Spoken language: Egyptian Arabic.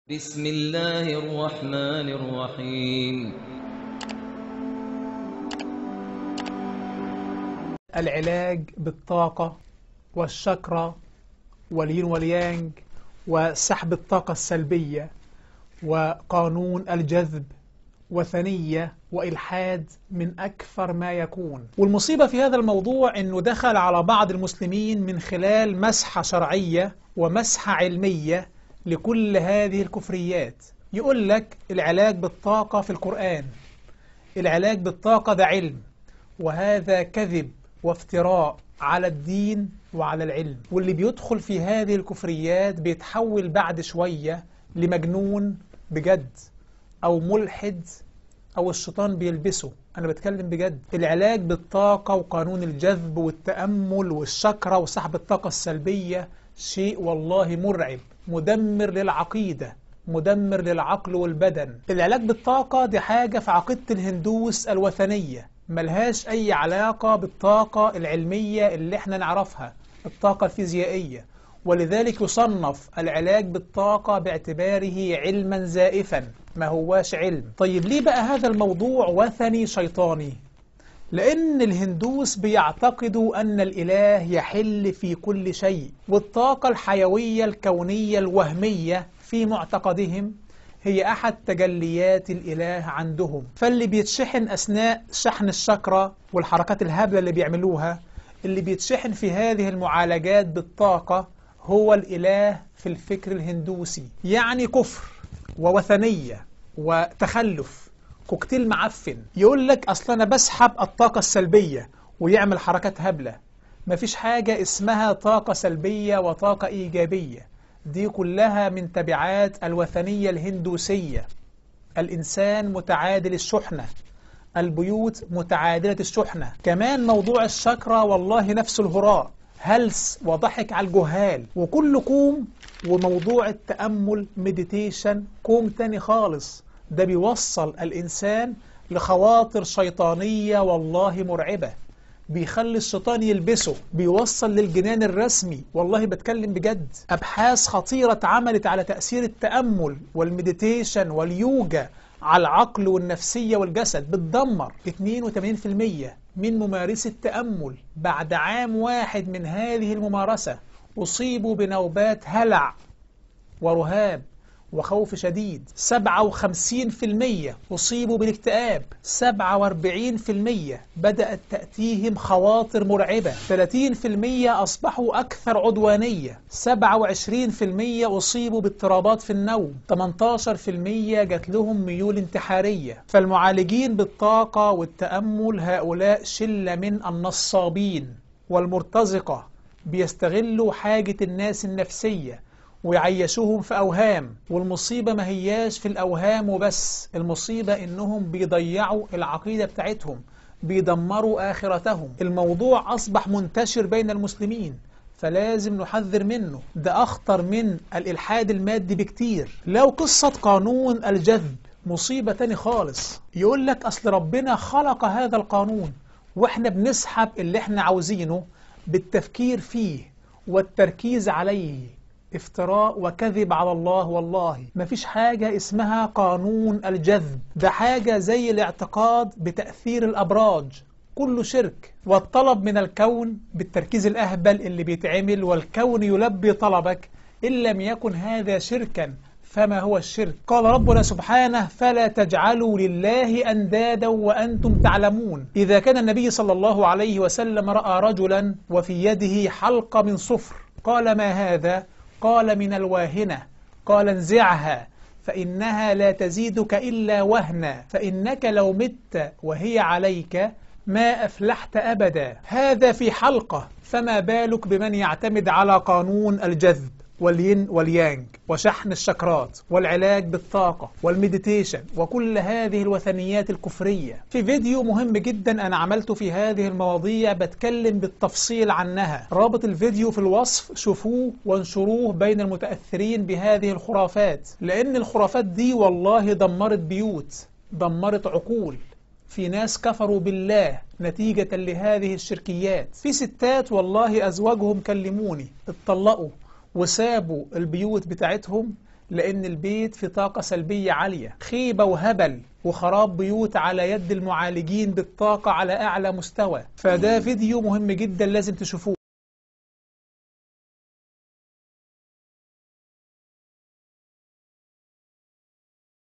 بسم الله الرحمن الرحيم العلاج بالطاقة والشكرة والين واليانج وسحب الطاقة السلبية وقانون الجذب وثنية وإلحاد من أكثر ما يكون والمصيبة في هذا الموضوع أنه دخل على بعض المسلمين من خلال مسحة شرعية ومسحة علمية لكل هذه الكفريات يقول لك العلاج بالطاقة في القرآن العلاج بالطاقة ده علم وهذا كذب وافتراء على الدين وعلى العلم واللي بيدخل في هذه الكفريات بيتحول بعد شوية لمجنون بجد أو ملحد أو الشيطان بيلبسه أنا بتكلم بجد العلاج بالطاقة وقانون الجذب والتأمل والشكرة وسحب الطاقة السلبية شيء والله مرعب مدمر للعقيدة مدمر للعقل والبدن العلاج بالطاقة دي حاجة في عقيدة الهندوس الوثنية ملهاش أي علاقة بالطاقة العلمية اللي احنا نعرفها الطاقة الفيزيائية ولذلك يصنف العلاج بالطاقة باعتباره علما زائفا ما هواش علم طيب ليه بقى هذا الموضوع وثني شيطاني لأن الهندوس بيعتقدوا أن الإله يحل في كل شيء والطاقة الحيوية الكونية الوهمية في معتقدهم هي أحد تجليات الإله عندهم فاللي بيتشحن أثناء شحن الشكرة والحركات الهبلة اللي بيعملوها اللي بيتشحن في هذه المعالجات بالطاقة هو الإله في الفكر الهندوسي يعني كفر ووثنية وتخلف كوكتيل معفن يقول لك أصلا أنا بسحب الطاقة السلبية ويعمل حركات هبلة مفيش حاجة اسمها طاقة سلبية وطاقة إيجابية دي كلها من تبعات الوثنية الهندوسية الإنسان متعادل الشحنة البيوت متعادلة الشحنة كمان موضوع الشكرة والله نفس الهراء هلس وضحك على الجهال وكل كوم وموضوع التأمل مديتيشن كوم تاني خالص ده بيوصل الإنسان لخواطر شيطانية والله مرعبة بيخلي الشيطان يلبسه بيوصل للجنان الرسمي والله بتكلم بجد أبحاث خطيرة اتعملت على تأثير التأمل والمديتيشن واليوجا على العقل والنفسية والجسد بتدمر 82% من ممارسي التأمل بعد عام واحد من هذه الممارسة أصيبوا بنوبات هلع ورهاب وخوف شديد 57% أصيبوا بالاكتئاب 47% بدأت تأتيهم خواطر مرعبة 30% أصبحوا أكثر عدوانية 27% أصيبوا باضطرابات في النوم 18% جات لهم ميول انتحارية فالمعالجين بالطاقة والتأمل هؤلاء شلة من النصابين والمرتزقة بيستغلوا حاجة الناس النفسية ويعيشوهم في أوهام والمصيبة ما هياش في الأوهام وبس المصيبة إنهم بيضيعوا العقيدة بتاعتهم بيدمروا آخرتهم الموضوع أصبح منتشر بين المسلمين فلازم نحذر منه ده أخطر من الإلحاد المادي بكتير لو قصة قانون الجذب مصيبة تاني خالص يقول لك أصل ربنا خلق هذا القانون وإحنا بنسحب اللي إحنا عاوزينه بالتفكير فيه والتركيز عليه افتراء وكذب على الله والله مفيش حاجة اسمها قانون الجذب ده حاجة زي الاعتقاد بتأثير الأبراج كله شرك والطلب من الكون بالتركيز الأهبل اللي بيتعمل والكون يلبي طلبك إن لم يكن هذا شركا فما هو الشرك قال ربنا سبحانه فلا تجعلوا لله أندادا وأنتم تعلمون إذا كان النبي صلى الله عليه وسلم رأى رجلا وفي يده حلقة من صفر قال ما هذا قال من الواهنة قال انزعها فإنها لا تزيدك إلا وهنا فإنك لو مت وهي عليك ما أفلحت أبدا هذا في حلقة فما بالك بمن يعتمد على قانون الجذب والين واليانج وشحن الشكرات والعلاج بالطاقة والمديتيشن وكل هذه الوثنيات الكفرية في فيديو مهم جدا أنا عملته في هذه المواضيع بتكلم بالتفصيل عنها رابط الفيديو في الوصف شوفوه وانشروه بين المتأثرين بهذه الخرافات لأن الخرافات دي والله دمرت بيوت دمرت عقول في ناس كفروا بالله نتيجة لهذه الشركيات في ستات والله أزواجهم كلموني اتطلقوا وسابوا البيوت بتاعتهم لأن البيت في طاقة سلبية عالية خيبة وهبل وخراب بيوت على يد المعالجين بالطاقة على أعلى مستوى فده فيديو مهم جدا لازم تشوفوه